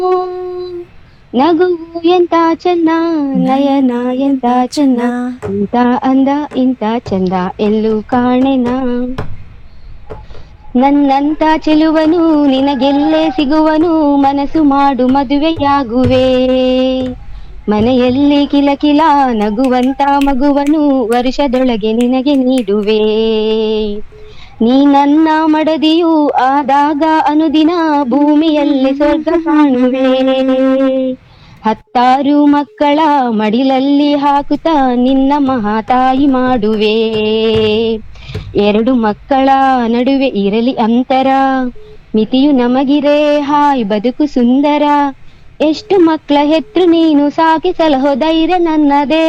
ನಗುವು ಎಂತ ಚೆನ್ನ ನಯನ ಎಂತ ಚೆನ್ನ ಇಂತ ಅಂದ ಇಂತ ಚಂದ ಎಲ್ಲೂ ಕಾಣೆನಾ ನನ್ನಂತ ಚೆಲುವನು ನಿನಗೆಲ್ಲೇ ಸಿಗುವನು ಮನಸ್ಸು ಮಾಡು ಮದುವೆಯಾಗುವೆ ಮನೆಯಲ್ಲಿ ಕಿಲಕಿಲ ನಗುವಂತ ಮಗುವನು ವರ್ಷದೊಳಗೆ ನಿನಗೆ ನೀಡುವೆ ನೀ ನನ್ನ ಮಡದಿಯು ಆದಾಗ ಅನುದಿನ ಭೂಮಿಯಲ್ಲಿ ಸ್ವರ್ಗ ಕಾಣುವೆ ಹತ್ತಾರು ಮಕ್ಕಳ ಮಡಿಲಲ್ಲಿ ಹಾಕುತ್ತಾ ನಿನ್ನ ಮಹಾತಾಯಿ ಮಾಡುವೆ ಎರಡು ಮಕ್ಕಳ ನಡುವೆ ಇರಲಿ ಅಂತರ ಮಿತಿಯು ನಮಗಿರೇ ಹಾಯ್ ಬದುಕು ಸುಂದರ ಎಷ್ಟು ಮಕ್ಕಳ ಹೆತ್ರು ನೀನು ಸಾಕಿ ಸಲಹೋ ಧೈರ್ಯ ನನ್ನದೇ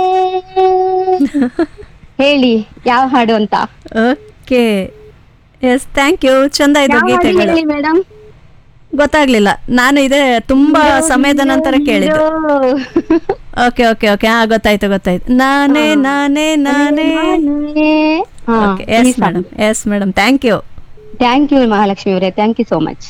ಹೇಳಿ ಯಾವ ಹಾಡು ಅಂತ ಓಕೆ ಎಸ್ ಥ್ಯಾಂಕ್ ಯು ಚಂದ ಇದು ಯಾವ ಹಾಡು ಗೀತೆಗಳು ಹೇಳಿ ಮೇಡಮ್ ಗೊತ್ತಾಗ್ಲಿಲ್ಲ ನಾನು ಇದೆ ತುಂಬಾ ಸಮಯದ ನಂತರ ಕೇಳಿದ್ದು ಓಕೆ ಓಕೆ ಓಕೆ ಹಾ ಗೊತ್ತಾಯ್ತು ಗೊತ್ತಾಯ್ತು ನಾನೇ ನಾನೇ ನಾನೇ okay yes madam yes madam thank you thank you Mahalakshmi ಅವರೇ thank you so much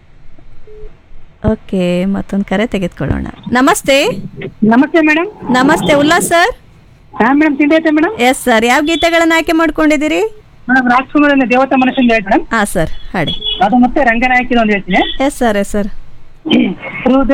okay ಮತ್ತೊಂದು ಕರೆ ತೆಗೆದುಕೊಳ್ಳೋಣ ನಮಸ್ತೆ ನಮಸ್ತೆ ಮೇಡಮ್ ನಮಸ್ತೆ ಉಲ್ಲಾಸ್ ಸರ್ ಹಾ ಮೇಡಮ್ ತಿಂಡಿ ಆಯ್ತಾ ಮೇಡಮ್ ಎಸ್ ಸರ್ ಯಾವ ಗೀತೆಗಳನ್ನ ಆಯ್ಕೆ ಮಾಡ್ಕೊಂಡಿದ್ದೀರಿ ಮೇಡಮ್ ರಾಜ್ಕುಮಾರ್ ಅಂದ್ರೆ ದೇವತಾ ಮನಸ್ಸಿಂದ ಹೇಳಿ ಮೇಡಮ್ ಹಾ ಸರ್ ಹಾಡಿ ಅದು ಮತ್ತೆ ರಂಗನಾಯಕಿದ ಒಂದು ಹೇಳ್ತೀನಿ ಎಸ್ ಸರ್ ಎಸ್ ಸರ್ ಹೃದಯ